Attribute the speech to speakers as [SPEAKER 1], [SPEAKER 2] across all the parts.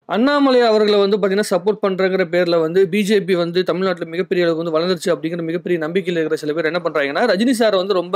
[SPEAKER 1] அண்ணாமலை அவர்களை வந்து பார்த்தீங்கன்னா சப்போர்ட் பண்ணுறங்கிற பேரில் வந்து பிஜேபி வந்து தமிழ்நாட்டில் மிகப்பெரிய அளவுக்கு வந்து வளர்ந்துருச்சு அப்படிங்கிற மிகப்பெரிய நம்பிக்கையில் இருக்கிற சில பேர் என்ன பண்ணுறாங்கன்னா ரஜினி சார் வந்து ரொம்ப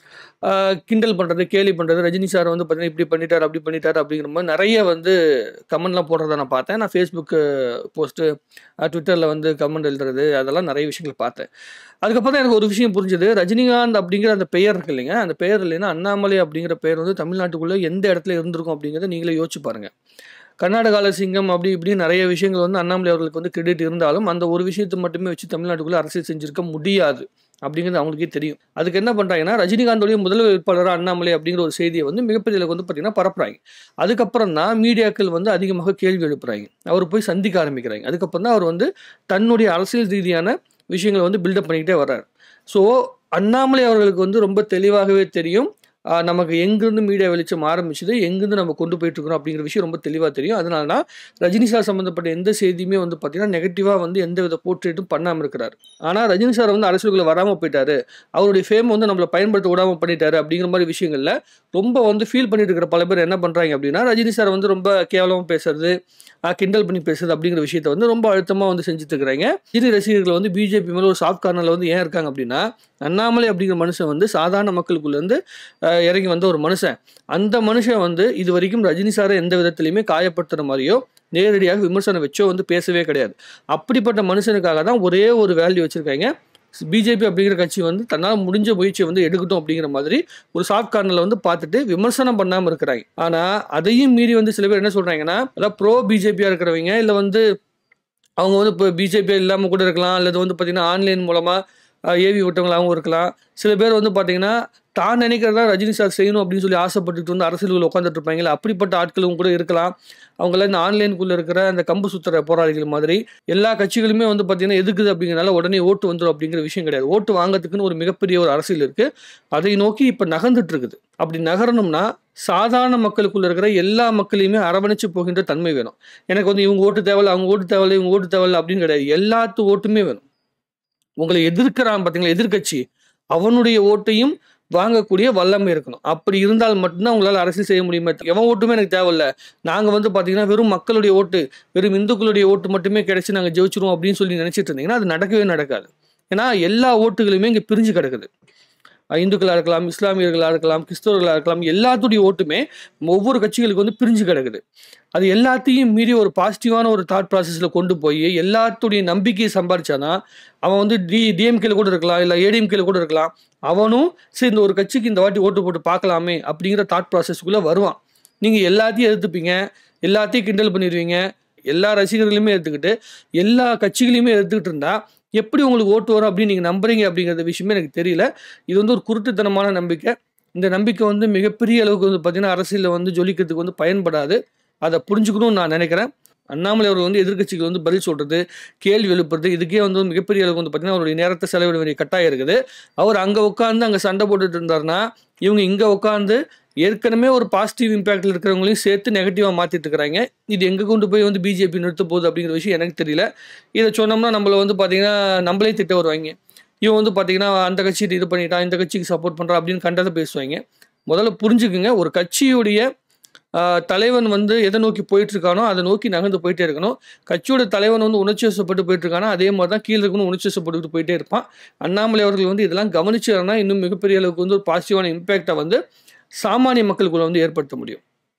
[SPEAKER 1] ஆஹ், கிண்டல் பண்ணுறது கேலி பண்ணுறது ரஜினி சார் வந்து பார்த்தீங்கன்னா இப்படி பண்ணிட்டார் அப்படி பண்ணிட்டார் அப்படிங்கிற மாதிரி நிறைய வந்து கமெண்ட்லாம் போடுறத நான் பார்த்தேன் நான் ஃபேஸ்புக்கு போஸ்ட்டு ட்விட்டரில் வந்து கமெண்ட் எழுதுறது அதெல்லாம் நிறைய விஷயங்கள் பார்த்தேன் அதுக்கப்புறம் தான் எனக்கு ஒரு விஷயம் புரிஞ்சுது ரஜினிகாந்த் அப்படிங்கிற அந்த பெயர் இருக்கு இல்லைங்க அந்த பெயர் இல்லைன்னா அண்ணாமலை அப்படிங்கிற பெயர் வந்து தமிழ்நாட்டுக்குள்ளே எந்த இடத்துல இருந்திருக்கும் அப்படிங்கிறத நீங்களே யோசிச்சு பாருங்க கர்நாடகால சிங்கம் அப்படி இப்படி நிறைய விஷயங்கள் வந்து அண்ணாமலை அவர்களுக்கு வந்து கிரெடிட் இருந்தாலும் அந்த ஒரு விஷயத்தை மட்டுமே வச்சு தமிழ்நாட்டுக்குள்ளே அரசியல் செஞ்சிருக்க முடியாது அப்படிங்கிறது அவங்களுக்கே தெரியும் அதுக்கு என்ன பண்ணுறாங்கன்னா ரஜினிகாந்தோடைய முதல் வேட்பாளராக அண்ணாமலை அப்படிங்கிற ஒரு செய்தியை வந்து மிகப்பெரிய அளவுக்கு வந்து பார்த்தீங்கன்னா பரப்புறாங்க அதுக்கப்புறம் தான் மீடியாக்கள் வந்து அதிகமாக கேள்வி எழுப்புறாங்க அவர் போய் சந்திக்க ஆரம்பிக்கிறாங்க அதுக்கப்புறம் தான் அவர் வந்து தன்னுடைய அரசியல் ரீதியான விஷயங்களை வந்து பில்டப் பண்ணிக்கிட்டே வர்றாரு ஸோ அண்ணாமலை அவர்களுக்கு வந்து ரொம்ப தெளிவாகவே தெரியும் ஆஹ் நமக்கு எங்கிருந்து மீடியா வெளிச்சம் ஆரம்பிச்சது எங்கிருந்து நம்ம கொண்டு போயிட்டு இருக்கிறோம் அப்படிங்கிற விஷயம் ரொம்ப தெளிவாக தெரியும் அதனால தான் ரஜினி சார் சம்மந்தப்பட்ட எந்த செய்தியுமே வந்து பார்த்தீங்கன்னா நெகட்டிவாக வந்து எந்த வித போர்ட்ரேட்டும் பண்ணாமல் இருக்கிறார் ஆனால் ரஜினி சார் வந்து அரசியலுக்குள்ள வராமல் போயிட்டாரு அவருடைய ஃபேம் வந்து நம்மளை பயன்படுத்த விடாமல் பண்ணிட்டாரு அப்படிங்கிற மாதிரி விஷயங்களில் ரொம்ப வந்து ஃபீல் பண்ணிட்டு இருக்கிற பல பேர் என்ன பண்ணுறாங்க அப்படின்னா ரஜினி சார் வந்து ரொம்ப கேவலமாக பேசுறது ஆஹ் கிண்டல் பண்ணி பேசுறது அப்படிங்கிற விஷயத்த வந்து ரொம்ப அழுத்தமாக வந்து செஞ்சுட்டு இருக்கிறாங்க ரஜினி ரசிகர்கள் வந்து பிஜேபி மேலே ஒரு சாஃப்ட் கார்னரில் வந்து ஏன் இருக்காங்க அப்படின்னா அண்ணாமலை அப்படிங்கிற மனுஷன் வந்து சாதாரண மக்களுக்குள்ளேருந்து இறங்கி வந்த ஒரு மனுஷன் அந்த மனுஷன் வந்து இது வரைக்கும் ரஜினி சாரை எந்த விதத்துலையுமே காயப்படுத்துற மாதிரியோ நேரடியாக விமர்சனம் வச்சோ வந்து பேசவே கிடையாது அப்படிப்பட்ட மனுஷனுக்காக தான் ஒரே ஒரு வேல்யூ வச்சுருக்காங்க பிஜேபி அப்படிங்கிற கட்சி வந்து தன்னால் முடிஞ்ச முயற்சியை வந்து எடுக்கட்டும் அப்படிங்கிற மாதிரி ஒரு சாஃப்ட் கார்னரில் வந்து பார்த்துட்டு விமர்சனம் பண்ணாமல் இருக்கிறாங்க ஆனால் அதையும் மீறி வந்து சில பேர் என்ன சொல்கிறாங்கன்னா அதாவது ப்ரோ பிஜேபியாக இருக்கிறவங்க இல்லை வந்து அவங்க வந்து இப்போ பிஜேபி இல்லாமல் கூட இருக்கலாம் அல்லது வந்து பார்த்திங்கன்னா ஆன்லைன் மூலமாக ஏவி விட்டவங்களாகவும் இருக்கலாம் சில பேர் வந்து பார்த்தீங்கன்னா தான் நினைக்கிறதா ரஜினி சார் செய்யணும் அப்படின்னு சொல்லி ஆசைப்பட்டுட்டு வந்து அரசியலுக்குள்ள உட்காந்துட்டு இருப்பாங்களே அப்படிப்பட்ட ஆட்களும் கூட இருக்கலாம் அவங்களாம் இந்த ஆன்லைனுக்குள்ளே இருக்கிற அந்த கம்பு சுத்துற போராளிகள் மாதிரி எல்லா கட்சிகளுமே வந்து பார்த்தீங்கன்னா எதுக்குது அப்படிங்கிறனால உடனே ஓட்டு வந்துடும் அப்படிங்கிற விஷயம் கிடையாது ஓட்டு வாங்குறதுக்குன்னு ஒரு மிகப்பெரிய ஒரு அரசியல் இருக்குது அதை நோக்கி இப்போ நகர்ந்துட்டு இருக்குது அப்படி நகரணும்னா சாதாரண மக்களுக்குள்ள இருக்கிற எல்லா மக்களையுமே அரவணைச்சு போகின்ற தன்மை வேணும் எனக்கு வந்து இவங்க ஓட்டு தேவையில்ல அவங்க ஓட்டு தேவையில்ல இவங்க ஓட்டு தேவையில்ல அப்படின்னு கிடையாது எல்லாத்து ஓட்டுமே வேணும் உங்களை எதிர்க்கிறான் பார்த்தீங்களா எதிர்க்கட்சி அவனுடைய ஓட்டையும் வாங்கக்கூடிய வல்லமை இருக்கணும் அப்படி இருந்தால் மட்டும்தான் உங்களால் அரசியல் செய்ய முடியுமே எவன் ஓட்டுமே எனக்கு தேவையில்ல நாங்கள் வந்து பார்த்தீங்கன்னா வெறும் மக்களுடைய ஓட்டு வெறும் இந்துக்களுடைய ஓட்டு மட்டுமே கிடைச்சி நாங்கள் ஜெயிச்சிருவோம் அப்படின்னு சொல்லி நினைச்சிட்டு இருந்தீங்கன்னா அது நடக்கவே நடக்காது ஏன்னா எல்லா ஓட்டுகளுமே இங்கே பிரிஞ்சு கிடக்குது அஹ் இந்துக்களாக இருக்கலாம் இஸ்லாமியர்களாக இருக்கலாம் கிறிஸ்தவர்களாக இருக்கலாம் எல்லாத்துடைய ஓட்டுமே ஒவ்வொரு கட்சிகளுக்கு வந்து பிரிஞ்சு கிடக்குது அது எல்லாத்தையும் மீறி ஒரு பாசிட்டிவான ஒரு தாட் ப்ராசஸில் கொண்டு போய் எல்லாத்துடைய நம்பிக்கையை சம்பாரிச்சானா அவன் வந்து டி டிஎம்கேல கூட இருக்கலாம் இல்லை ஏடிஎம்கேல கூட இருக்கலாம் அவனும் சரி இந்த ஒரு கட்சிக்கு இந்த வாட்டி ஓட்டு போட்டு பார்க்கலாமே அப்படிங்கிற தாட் ப்ராசஸ்க்குள்ளே வருவான் நீங்கள் எல்லாத்தையும் எதிர்த்துப்பீங்க எல்லாத்தையும் கிண்டல் பண்ணிடுவீங்க எல்லா ரசிகர்களையுமே எடுத்துக்கிட்டு எல்லா கட்சிகளையுமே எடுத்துக்கிட்டு இருந்தா எப்படி உங்களுக்கு ஓட்டு வரும் அப்படின்னு நீங்கள் நம்புறீங்க அப்படிங்கிற விஷயமே எனக்கு தெரியல இது வந்து ஒரு குருட்டுத்தனமான நம்பிக்கை இந்த நம்பிக்கை வந்து மிகப்பெரிய அளவுக்கு வந்து பார்த்தீங்கன்னா அரசியலில் வந்து ஜொலிக்கிறதுக்கு வந்து பயன்படாது அதை புரிஞ்சுக்கணும்னு நான் நினைக்கிறேன் அண்ணாமலை அவர்கள் வந்து எதிர்க்கட்சிக்கு வந்து பதில் சொல்றது கேள்வி எழுப்புறது இதுக்கே வந்து மிகப்பெரிய அளவுக்கு வந்து பார்த்தீங்கன்னா அவருடைய நேரத்தை செலவிட வேண்டிய கட்டாயம் இருக்குது அவர் அங்கே உட்காந்து அங்கே சண்டை போட்டுட்டு இருந்தாருன்னா இவங்க இங்கே உட்காந்து ஏற்கனவே ஒரு பாசிட்டிவ் இம்பேக்டில் இருக்கிறவங்களையும் சேர்த்து நெகட்டிவாக மாற்றிட்டு இருக்கிறாங்க இது எங்கே கொண்டு போய் வந்து பிஜேபி நிறுத்த போகுது அப்படிங்கிற விஷயம் எனக்கு தெரியல இதை சொன்னோம்னா நம்மளை வந்து பார்த்தீங்கன்னா நம்மளே திட்ட வருவாங்க இவன் வந்து பார்த்தீங்கன்னா அந்த கட்சி இது பண்ணிட்டான் இந்த கட்சிக்கு சப்போர்ட் பண்ணுறான் அப்படின்னு கண்டதை பேசுவாங்க முதல்ல புரிஞ்சுக்குங்க ஒரு கட்சியுடைய ஆஹ், தலைவன் வந்து எதை நோக்கி போயிட்டு இருக்கானோ அதை நோக்கி நகர்ந்து போயிட்டே இருக்கணும் கட்சியோட தலைவன் வந்து உணர்ச்சி வசப்பட்டு போயிட்டு இருக்கானோ அதே மாதிரி தான் கீழே இருக்கணும் உணர்ச்சி வசப்பட்டு போயிட்டே இருப்பான் அண்ணாமலை அவர்கள் வந்து இதெல்லாம் கவனிச்சாருன்னா இன்னும் மிகப்பெரிய அளவுக்கு வந்து ஒரு பாசிட்டிவான இம்பேக்டை வந்து சாமானிய மக்களுக்குள்ள வந்து ஏற்படுத்த முடியும்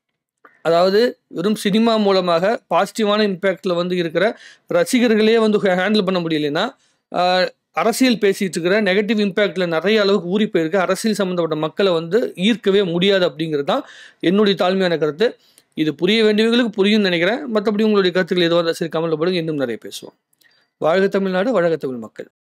[SPEAKER 1] அதாவது வெறும் சினிமா மூலமாக பாசிட்டிவான இம்பேக்டில் வந்து இருக்கிற ரசிகர்களே வந்து ஹேண்டில் பண்ண முடியலைன்னா ஆஹ், அரசியல் பேசிட்டு இருக்கிற நெகட்டிவ் இம்பேக்டில் நிறைய அளவுக்கு ஊறி போயிருக்கு அரசியல் சம்மந்தப்பட்ட மக்களை வந்து ஈர்க்கவே முடியாது அப்படிங்கிறது தான் என்னுடைய தாழ்மையான கருத்து இது புரிய வேண்டியவங்களுக்கு புரியும்னு நினைக்கிறேன் மற்றபடி உங்களுடைய கருத்துக்கள் எதுவாக இருந்தாலும் சரி கமெண்ட்ல போடுங்க இன்னும் நிறைய பேசுவோம் வாழ்க தமிழ்நாடு வழக தமிழ் மக்கள்